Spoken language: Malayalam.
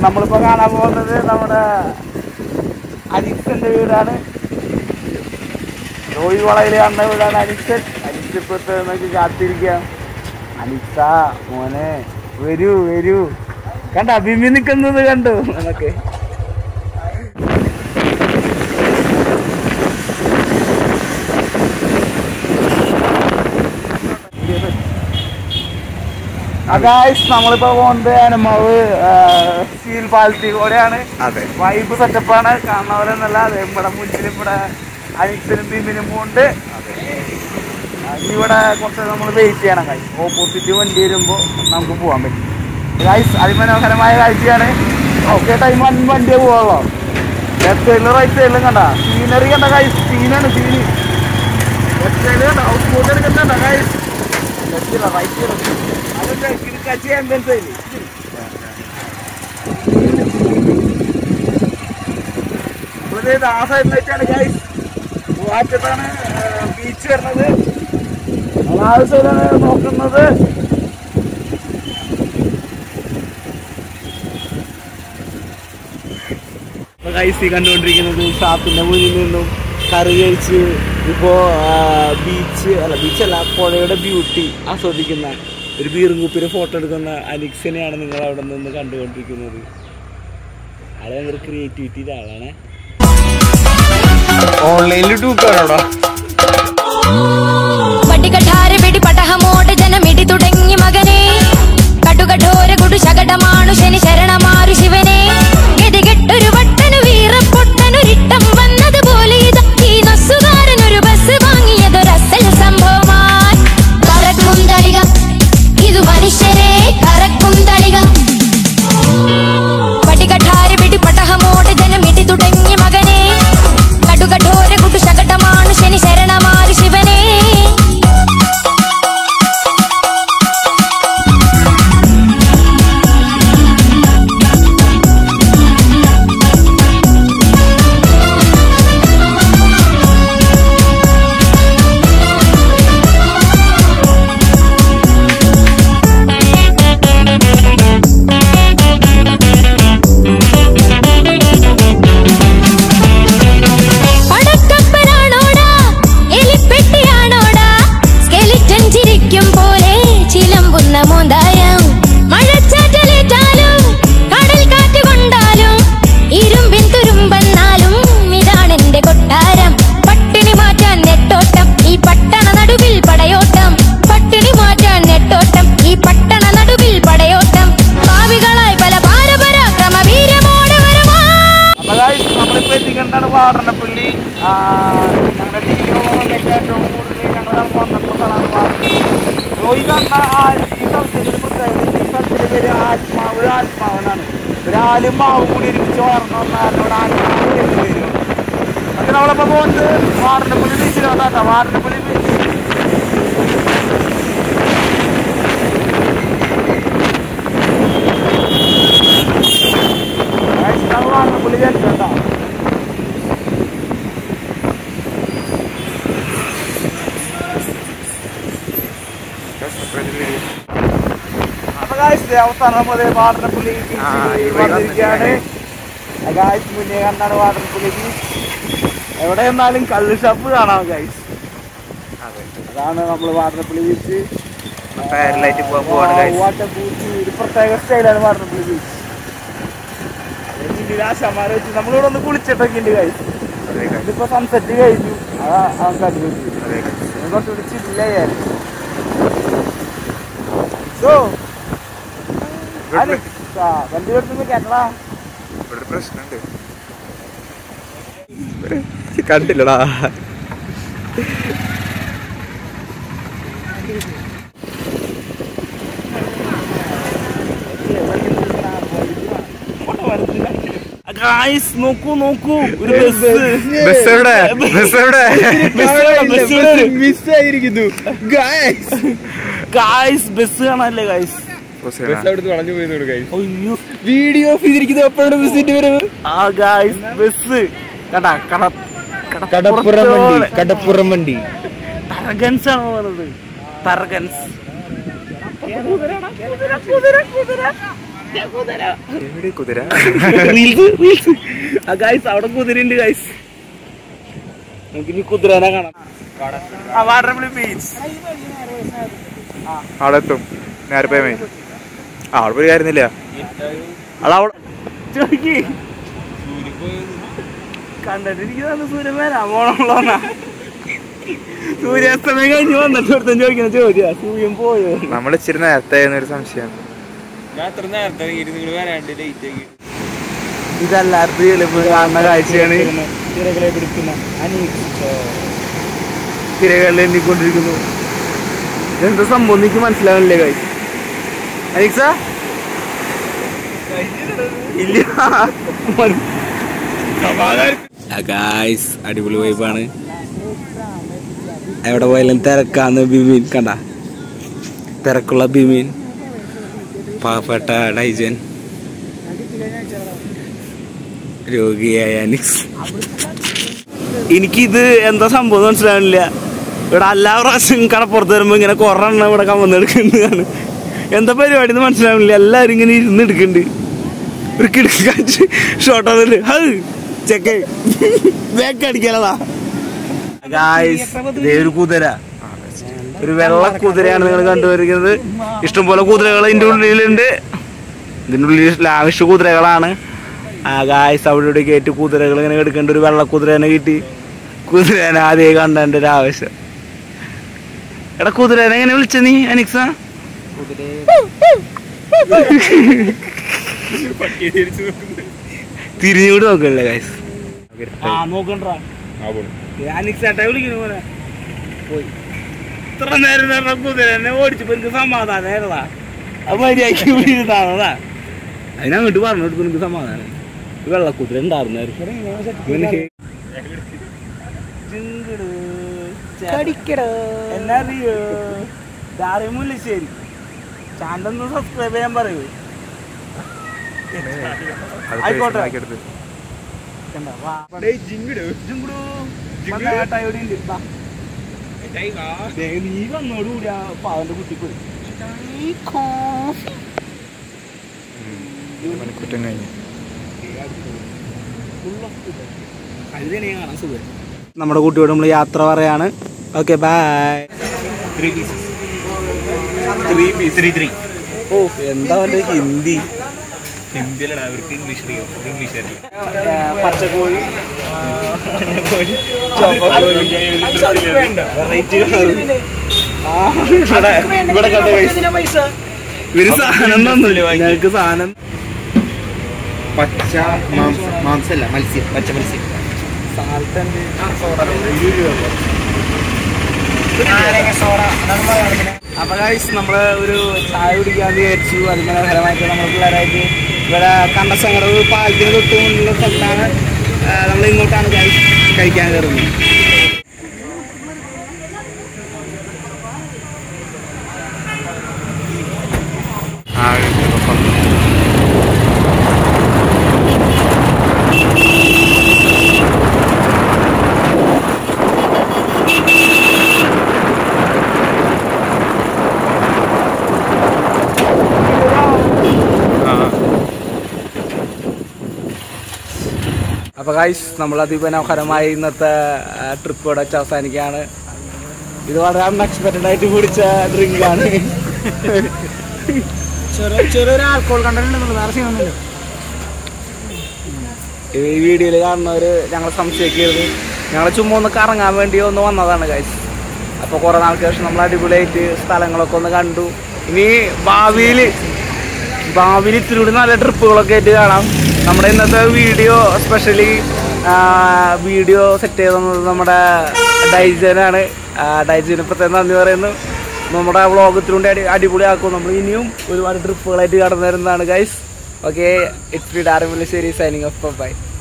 നമ്മളിപ്പോ കാണാൻ പോകുന്നത് നമ്മുടെ അനിക്സന്റെ വീടാണ് ജോയി വളയിൽ കാണുന്ന വീടാണ് അനിക്സൻ അനിക്സ് ഇപ്പോഴത്തെ നോക്കി കാത്തിരിക്കാം അനിക്സ മോനെ വരൂ വരൂ കണ്ട അഭിമി നിൽക്കുന്നത് കണ്ടു നമുക്ക് അഗായ്സ് നമ്മളിപ്പോ പോകുന്നത് അനമാവ് സ്റ്റീൽ പാലത്തി കൂടെയാണ് അതെ വൈബ് സെറ്റപ്പാണ് കാണുന്നവരെന്നല്ല അതെ ഇവിടെ മുന്നിൽ ഇവിടെ അനിക്സിനും ബിമിനും ഉണ്ട് ഇവിടെ കുറച്ച് നമ്മൾ വെയിറ്റ് ചെയ്യണം കാര്യം ഓപ്പോസിറ്റ് വണ്ടി വരുമ്പോൾ നമുക്ക് പോകാൻ പറ്റും ഗൈസ് അതിമനോഹരമായ കാഴ്ചയാണ് ഓക്കെ ടൈം വണ്ടിയെ പോകാമല്ലോ ലെഫ്റ്റ് സൈഡിലും റൈറ്റ് സൈഡിലും കണ്ട സീനറി കണ്ട ഗൈസ് സീനാണ് സീന് ലെഫ്റ്റ് സൈഡിൽ കണ്ട ഹൗസ് ബോട്ട് എടുക്കുന്നുണ്ട ഗൈസ് ലെഫ്റ്റ് റൈറ്റ് അതൊക്കെ കിടക്കാച്ചി ആംബുലൻസ് ആയില്ലേ നമ്മളിത് ആ സൈഡിൽ വെച്ചാണ് ഗൈസ് മൂവാറ്റത്താണ് ബീച്ച് വരുന്നത് നമ്മൾ ആ സൈഡാണ് നോക്കുന്നത് ഗൈസ് കണ്ടുകൊണ്ടിരിക്കുന്നത് ഷാപ്പിന്റെ മുന്നിൽ നിന്നും കറി കഴിച്ച് ഇപ്പോ ബീച്ച് അല്ല ബീച്ചല്ല പുഴയുടെ ബ്യൂട്ടി ആസ്വദിക്കുന്ന ഒരു ബീറും കുപ്പിയുടെ ഫോട്ടോ എടുക്കുന്ന അനിക്സിനെയാണ് നിങ്ങൾ അവിടെ നിന്ന് കണ്ടുകൊണ്ടിരിക്കുന്നത് ആളെ ഭയങ്കര ക്രിയേറ്റിവിറ്റിയുടെ ആളാണ് ഓൺലൈനിൽ ടൂക്കാണോടാ വടികഠാര വെടി പടഹമോട് ജനമിടി തുടങ്ങി മകനെ കടുകഠോര കുടു ശകടമാണു ശനി ശരണമാരു ശിവനെ ഗതികെട്ടൊരു വട്ടനു വീറപ്പൊട്ടനൊരിട്ടം വന്നതുപോലെ ഇതാ ഈ നൊസ്സുകാരനൊരു ബസ് വാങ്ങിയതൊരസല സംഭവമായി കറക്കും തളിക ഇത് മനുഷ്യരെ കറക്കും തളിക വടികഠാര വെടി പടഹമോട് ജനമിടി തുടങ്ങി മകനെ കടുകഠോര കുടു ശകടമാണു ശനി ശരണമാരു ശിവനെ പടക്കപ്പലാണോടാ എലിപ്പെട്ടിയാണോടാ സ്കെലിറ്റൻ ചിരിക്കും പോലെ ചിലമ്പുന്ന മോന്തായം മഴച്ചാറ്റലേറ്റാലും കടൽ കാറ്റ് കൊണ്ടാലും ഇരുമ്പിൻ തുരുമ്പെന്നാലും ഇതാണെന്റെ കൊട്ടാരം പട്ടിണി മാറ്റാൻ നെട്ടോട്ടം ഈ പട്ടണ നടുവിൽ പടയോട്ടം പട്ടിണി മാറ്റാൻ നെട്ടോട്ടം ഈ പട്ടണ നടുവിൽ പടയോട്ടം ഭാവികളായി പല ഭാരപരാക്രമ വീരമോടെ വരവാ അപ്പൊ guys, നമ്മളിപ്പോ എത്തിക്കേണ്ടതാണ് വാടനപ്പള്ളി ആ, ഞങ്ങളുടെ ടീമിനൊക്കെ ഏറ്റവും കൂടുതൽ ഞങ്ങൾ വന്നപ്പോൾ കാണാൻ വാടനപ്പള്ളി. ജോയി കണ്ട ആ ഈ സ്ഥലത്തിന്റെ പ്രത്യേകത ഈ സ്ഥലത്തിന്റെ പേര് ആത്മാവ് ആത്മാവനാണ് ഒരു ആലും മാവും കൂടി ഒരുമിച്ച് വളർന്നു വന്നാലോട് ആത്മാവ് എന്ന് പേര് അപ്പൊ നമ്മളിപ്പോ പോകുന്നത് വാടനപ്പള്ളി ബീച്ചിലോട്ടാ കേട്ടോ വാടനപ്പള്ളി ബീച്ച് Guys, നമ്മൾ വാടനപ്പള്ളി കേട്ടോ അപ്പൊ ഗായ്സ് അവസാനം മുതൽ വാടനപ്പള്ളി ആ, ഈ ബീച്ചിൽ വഴി വന്നിരിക്കുകയാണ് ഗായ്സ് മുന്നേ കണ്ടാണ് വാടനപ്പള്ളി ബീച്ച് എവിടെ എന്നാലും കള്ള് ഷാപ്പ് കാണാം ഗായ്സ് അതെ അതാണ് നമ്മൾ വാടനപ്പള്ളി ബീച്ച് പാരലായിട്ട് പോകാൻ പോവാണ് guys. വാട്ടർ ബീച്ച് ഒരു പ്രത്യേക സ്റ്റൈലാണ് വാടനപ്പള്ളി ബീച്ച് ആശാമാരെ വെച്ച് നമ്മളിവിടെ ഒന്ന് കുളിച്ചിട്ടൊക്കെ ഉണ്ട് ഗായ്സ് അതെ guys. ഇതിപ്പോ സൺസെറ്റ് കഴിഞ്ഞു അതാ നമുക്ക് അനുഭവിച്ചു അതെ guys. കുറച്ചുകൂടി ചില്ലായിരുന്നു സോ വണ്ടി എടുത്തുനിന്ന് കേരള ഇവിടെ ഒരു പ്രശ്നമുണ്ട് ഇവിടെ കണ്ടില്ലടാ ഗായ്സ് നോക്കൂ നോക്കൂ ഒരു ബസ് ബസ് എവിടെ ബസ് എവിടെ മിസ്സായിരിക്കുന്നു ഗായ്സ് ഗായ്സ് ബസ് കാണാനല്ലേ ഗായ്സ് ബസ് ബസ് അവിടുന്ന് വളഞ്ഞു പോയി ഗൈസ് അയ്യോ വീഡിയോ ഓഫ് ചെയ്തിരിക്കുന്നത് എപ്പോഴാണ് ബസ്സിന്റെ വരവ് ആ ഗായ്സ് ബസ് കടാ കട കടപ്പുറം വണ്ടി കടപ്പുറം വണ്ടി തറഗൻസ് ആണ് പോകുന്നത് തറഗൻസ് കുതിര കുതിര കുതിര എവിടെ കുതിര റീൽസ് റീൽസ് ആ ഗൈസ് അവിടെ കുതിരയുണ്ട് ഗൈസ് നമുക്ക് ഇനി കുതിരനെ കാണാം ആ വാട്ടർഫിളി ബീച്ച് അവിടെ എത്തും നേരെ പോയ മതി ആ അവിടെ പോയി കാര്യമില്ല അത് അവിടെ ചോദിക്ക് കണ്ടിട്ടിരിക്കുന്ന സൂര്യൻ വരാൻ പോണുള്ളതാ സൂര്യാസ്തമയം കഴിഞ്ഞ് വന്നിട്ട് ഒരുത്തൻ ചോദിക്കുന്ന ചോദ്യാ സൂര്യൻ പോയോ നമ്മൾ ഇച്ചിരി നേരത്തെ ഒരു സംശയം ഞാൻ അത്ര നേരത്തെ ഇറങ്ങിയിട്ട് നിങ്ങൾ വരാണ്ട് ലേറ്റ് ആക്കി ഇതെല്ലാവർക്കും ചിലപ്പോൾ കാണുന്ന കാഴ്ചയാണ് തിരകളെ പിടിക്കുന്ന തിരകളിൽ എണ്ണിക്കൊണ്ടിരിക്കുന്നു എന്താ സംഭവം എനിക്ക് മനസ്സിലാവില്ലേ കായ് അനിക്സ ഇല്ല ഗായ്സ് അടിപൊളി വൈബാണ് എവിടെ പോയാലും തിരക്കാന്ന് ബിമീൻ കണ്ട തിരക്കുള്ള ബിമീൻ പാവപ്പെട്ട ഡൈജൻ രോഗിയായ അനിക്സ് എനിക്കിത് എന്താ സംഭവം മനസ്സിലാവില്ല ഇവിടെ എല്ലാ പ്രാവശ്യം കടപ്പുറത്ത് വരുമ്പോ ഇങ്ങനെ കുറെ എണ്ണം ഇവിടെ കമ്മന്നെടുക്കുന്നതാണ് എന്താ പരിപാടി എന്ന് മനസ്സിലാവില്ല എല്ലാരും ഇങ്ങനെ ഇരുന്ന് എടുക്കുന്നുണ്ട് ഒരു കിടക്കാച്ച് ഷോർട്ട് അതില് ഹ് ചെക്ക് വേക്ക് അടിക്കാനതാ ഒരു കുതിര ഒരു വെള്ള കുതിരയാണ് നിങ്ങൾ കണ്ടുവരിക്കുന്നത് ഇഷ്ടംപോലെ കുതിരകൾ ഇതിന്റെ ഉള്ളിലുണ്ട് ഇതിന്റെ ഉള്ളിൽ ലാവിഷ് കുതിരകളാണ് ആ ഗായ്സ് അവിടെ ഇവിടെ കയറ്റി കുതിരകൾ ഇങ്ങനെ എടുക്കേണ്ട ഒരു വെള്ള കുതിരേനെ കിട്ടി കുതിരേനെ ആദ്യം കണ്ടതിന്റെ ഒരു ആവശ്യം എടാ കുതിരേനെ എങ്ങനെ വിളിച്ച നീ അനിക്സ തിരിഞ്ഞുകൂടി നോക്കല്ലേ ഗായ്സ് ആ നോക്കണ്ടാ അനിക്സേട്ടാ വിളിക്കുന്നു പോലെ പോയി ഇത്ര നേരം നേരം കുതിരനെ ഓടിച്ചപ്പോ എനിക്ക് സമാധാനം ഏതാ അത് മര്യാദക്ക് വിളിയിരുന്നാണോടാ അതിനങ്ങോട്ട് പറഞ്ഞു കൊടുത്തു എനിക്ക് സമാധാനം ഈ വെള്ളക്കുതിര ഉണ്ടായിരുന്നായിരുന്നു എന്നറിയോ ദാറി മുല്ലശ്ശേരി ചാനൽ ഒന്ന് സബ്സ്ക്രൈബ് ചെയ്യാൻ പറയൂ അത് ആയിക്കോട്ടെ. പേഴ്സണൽ ആക്കിയെടുത്ത്. കണ്ടോ? വാ. ജിങ്കുടു. വന്നാ ഏട്ടാ ഇവിടെ ഉണ്ട്. വാ. ദേ, നീ വന്നോടുകൂടി ആ പാവന്റെ കുട്ടിക്കൊരു മണിക്കൂറ്റം കഴിഞ്ഞു നമ്മുടെ കുട്ടിയോട് നമ്മൾ യാത്ര പറയാണ് ഓക്കെ ബൈ ഓ എന്താ അവന്റെ ഹിന്ദി പച്ചക്കോഴി ഇവിടെ കണ്ട ഇവര് സാധനം തന്നില്ല ഞങ്ങൾക്ക് സാധനം പച്ച മാംസല്ല മത്സ്യം പച്ച മത്സ്യം അപ്പൊ ഗൈസ് നമ്മള് ഒരു ചായ കുടിക്കാൻ വിചാരിച്ചു അതിമനോഹരമായിട്ട് നമ്മൾ പിള്ളേരായിട്ട് ഇവിടെ കണ്ടസങ്ങട പാലത്തിന് തൊട്ട് മുന്നിലുള്ള സ്ഥലത്താണ് നമ്മൾ ഇങ്ങോട്ടാണ് ഗൈസ് കഴിക്കാൻ കയറുന്നത് ആ ഒപ്പം. ആ അപ്പൊ ഗൈസ് നമ്മൾ അതിമനോഹരമായി ഇന്നത്തെ ട്രിപ്പ് ഇവിടെ വെച്ച് അവസാനിക്കുകയാണ് ഇത് വളരെ അൺഎക്സ്പെക്റ്റഡ് ആയിട്ട് കുടിച്ച ഡ്രിങ്ക് ആണ് ചെറിയൊരു ആൽക്കോൾ കണ്ടിട്ടുണ്ടെന്നുള്ളൂ വേറെ ചെയ്യുന്നില്ല ഈ വീഡിയോയിൽ കാണുന്നവർ ഞങ്ങൾ സംശയിക്കരുത് ഞങ്ങൾ ചുമ്മാ ഒന്ന് കറങ്ങാൻ വേണ്ടി ഒന്ന് വന്നതാണ് ഗൈസ് അപ്പോൾ കുറേ നാൾക്ക് ശേഷം നമ്മൾ അടിപൊളിയായിട്ട് സ്ഥലങ്ങളൊക്കെ ഒന്ന് കണ്ടു ഇനി ഭാവിയിൽ ഭാവിയിൽ ഇത്തിരി കൂടി നല്ല ട്രിപ്പുകളൊക്കെ ആയിട്ട് കാണാം നമ്മുടെ ഇന്നത്തെ വീഡിയോ സ്പെഷ്യലി വീഡിയോ സെറ്റ് ചെയ്തത് നമ്മുടെ ഡൈജനാണ് ഡൈജന് പ്രത്യേകം നന്ദി പറയുന്നു നമ്മുടെ വ്ളോഗ് ഇത്തിരി അടി അടിപൊളിയാക്കും നമ്മൾ ഇനിയും ഒരുപാട് ട്രിപ്പുകളായിട്ട് കടന്നു വരുന്നതാണ് guys okay it's B Darimullasseri signing off by